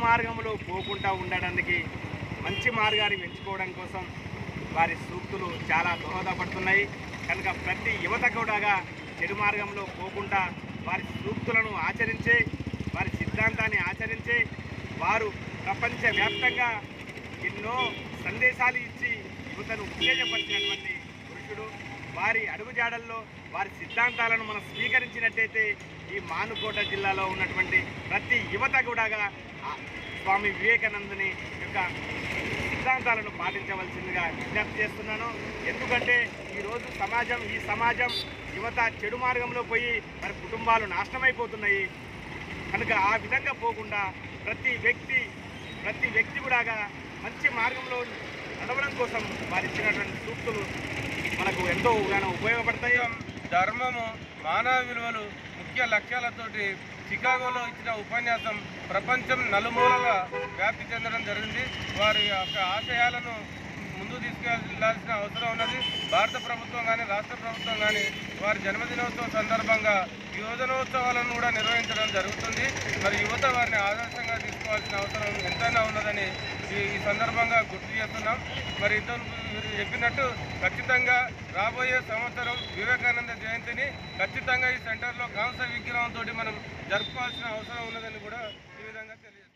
మార్గంలో పోకుండా ఉండడానికి మంచి మార్గాన్ని ఎంచుకోవడం కోసం వారి సూక్తులు చాలా దోహదపడుతున్నాయి కనుక ప్రతి యువత కూడా చెడు మార్గంలో పోకుండా వారి సూక్తులను ఆచరించే వారి సిద్ధాంతాన్ని ఆచరించే వారు ప్రపంచవ్యాప్తంగా ఎన్నో సందేశాలు ఇచ్చి యువతను ఉత్తేజపరిచినటువంటి పురుషుడు వారి అడుగుజాడల్లో వారి సిద్ధాంతాలను మనం స్వీకరించినట్టయితే ఈ మానుకోట జిల్లాలో ఉన్నటువంటి ప్రతి యువత కూడా ఆ స్వామి వివేకానందుని యొక్క సిద్ధాంతాలను పాటించవలసిందిగా విజ్ఞప్తి చేస్తున్నాను ఎందుకంటే ఈరోజు సమాజం ఈ సమాజం యువత చెడు మార్గంలో పోయి మరి కుటుంబాలు నాశనమైపోతున్నాయి కనుక ఆ విధంగా పోకుండా ప్రతి వ్యక్తి ప్రతి వ్యక్తి కూడా మంచి మార్గంలో నడవడం కోసం వారు ఇచ్చినటువంటి సూక్తులు మనకు ఎంతో గానో ఉపయోగపడతాయి ధర్మము మానవ విలువలు ముఖ్య లక్ష్యాలతోటి చికాగోలో ఇచ్చిన ఉపన్యాసం ప్రపంచం నలుమూలల వ్యాప్తి చెందడం జరిగింది వారి యొక్క ఆశయాలను ముందు తీసుకెళ్లాల్సిన అవసరం ఉన్నది భారత ప్రభుత్వం కానీ రాష్ట్ర ప్రభుత్వం కానీ వారి జన్మదినోత్సవం సందర్భంగా యువజనోత్సవాలను కూడా నిర్వహించడం జరుగుతుంది మరి యువత వారిని ఆదర్శంగా తీసుకోవాల్సిన అవసరం ఎంతైనా ఉన్నదని ఈ ఈ సందర్భంగా గుర్తు చేస్తున్నాం మరి ఇంతకు మీరు చెప్పినట్టు ఖచ్చితంగా రాబోయే సంవత్సరం వివేకానంద జయంతిని ఖచ్చితంగా ఈ సెంటర్లో కాంస విగ్రహంతో మనం జరుపుకోవాల్సిన అవసరం ఉన్నదని కూడా ఈ విధంగా తెలియజేస్తాం